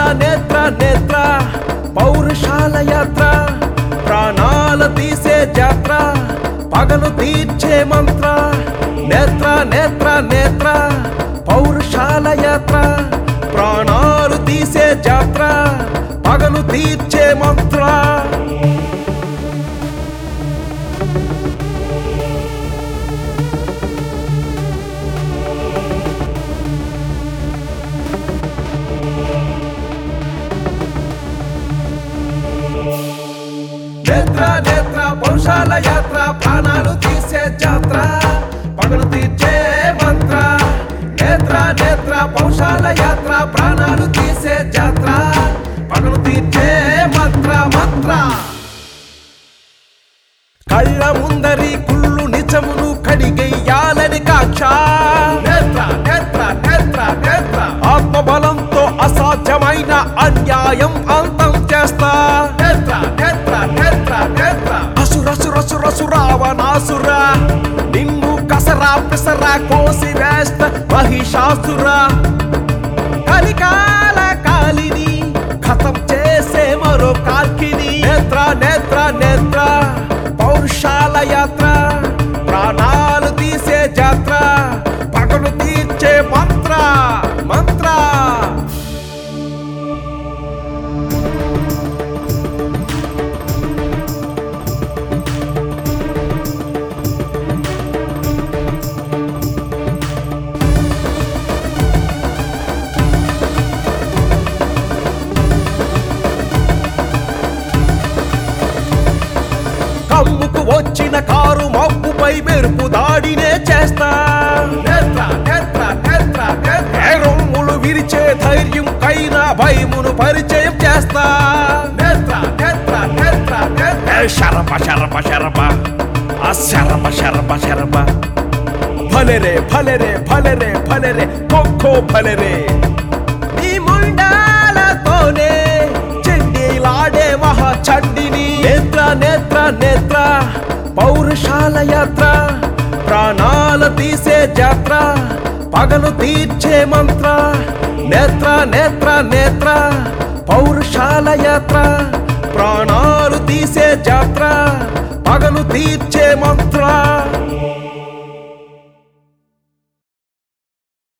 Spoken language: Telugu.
నేత్ర నేత్ర పౌరుషాల యాత్ర ప్రాణాల తీసే జాత్ర పగలు తీర్చే మంత్ర నేత్ర నేత్ర నేత్ర పౌరుషాల యాత్ర ప్రాణాలు తీసే జాత్ర పగలు తీర్చే మంత్ర నేత్ర నేత్ర పౌరుషాల యాత్ర ప్రాణాలు తీసే జాత్ర పగలు తీర్చే మంత్ర నేత్ర నేత్ర పౌరుషాల యాత్ర ప్రాణాలు తీసే జాత్ర పగలు తీర్చే మంత్ర మంత్ర కళ్ళ ముందరి కుళ్ళు నిజమును కడిగెయ్యాలని కాక్ష నేత్ర నేత్ర నేత్ర నేత్ర ఆత్మబలంతో అసాధ్యమైన అన్యాయం అంతం చేస్తా నేత్ర నేత్ర నేత్ర నేత్ర అసురసురసురసురావనాసుర నిన్ను కసరా పిసరా కోసి వేస్త మహిషాసుర కలికాల కాలిని ఖతం చేసే మరో కాల్కిని నేత్ర నేత్ర నేత్ర పౌరుషాల యాత్ర ప్రాణాలు తీసే జాత్ర పగలు తీర్చే మంత్ర మంత్ర కమ్ముకు వచ్చిన కారు మబ్బుపై మెరుపు దాడినే చేస్తా నేత్ర నేత్ర నేత్ర నేత్ర ఏ రొమ్ములు విరిచే ధైర్యం కైనా భయమును పరిచయం చేస్తా నేత్ర నేత్ర నేత్ర నేత్ర ఏ శరప శరప శరప ఆ శరప శరప శరప భలెరే భలెరే భలెరే భలెరే కొక్కో భలెరే నీ ముండాలతోనే చెండీలాడే మహా చండిని నేత్ర నేత్ర నేత్ర పౌరుషాల యాత్ర ప్రాణాల తీసే జాత్ర పగలు తీర్చే మంత్ర నేత్ర నేత్ర నేత్ర పౌరుషాల యాత్ర ప్రాణాలు తీసే జాత్ర పగలు తీర్చే మంత్ర